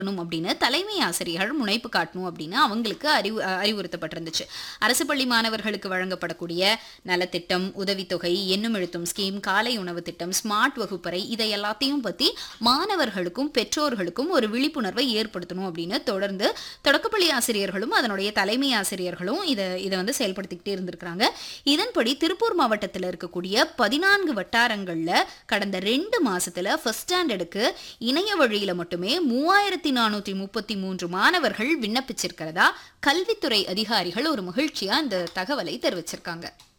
பண்ணணும் அப்படின்னு தலைமை ஆசிரியர்கள் முனைப்பு காட்டணும் அப்படின்னு அவங்களுக்கு அறிவு அஹ் அறிவுறுத்தப்பட்டிருந்துச்சு அரசு பள்ளி மாணவர்களுக்கு வழங்கப்படக்கூடிய நலத்திட்டம் உதவித்தொகை எண்ணும் எழுத்தும் ஸ்கீம் காலை உணவு திட்டம் ஸ்மார்ட் வகுப்பறை இதை எல்லாத்தையும் பத்தி மாணவர்களுக்கும் பெற்றோர்களுக்கும் ஒரு விழிப்புணர்வை ஏற்படுத்தணும் அப்படின்னு தொடர்ந்து தொடக்கப்பள்ளி ஆசிரியர்களும் அதனுடைய தலைமை ஆசிரியர்களும் இதை இதை வந்து செயல்படுத்திக்கிட்டே இருந்திருக்கிறாங்க இதன்படி திருப்பூர் மாவட்டத்தில் இருக்கக்கூடிய பதினான்கு வட்டாரங்கள்ல கடந்த ரெண்டு மாசத்துல ஃபர்ஸ்ட் ஸ்டாண்டர்டுக்கு இணைய வழியில மட்டுமே மூவாயிரத்தி நானூத்தி முப்பத்தி மூன்று மாணவர்கள் விண்ணப்பிச்சிருக்கிறதா கல்வித்துறை அதிகாரிகள் ஒரு மகிழ்ச்சியா இந்த தகவலை தெரிவிச்சிருக்காங்க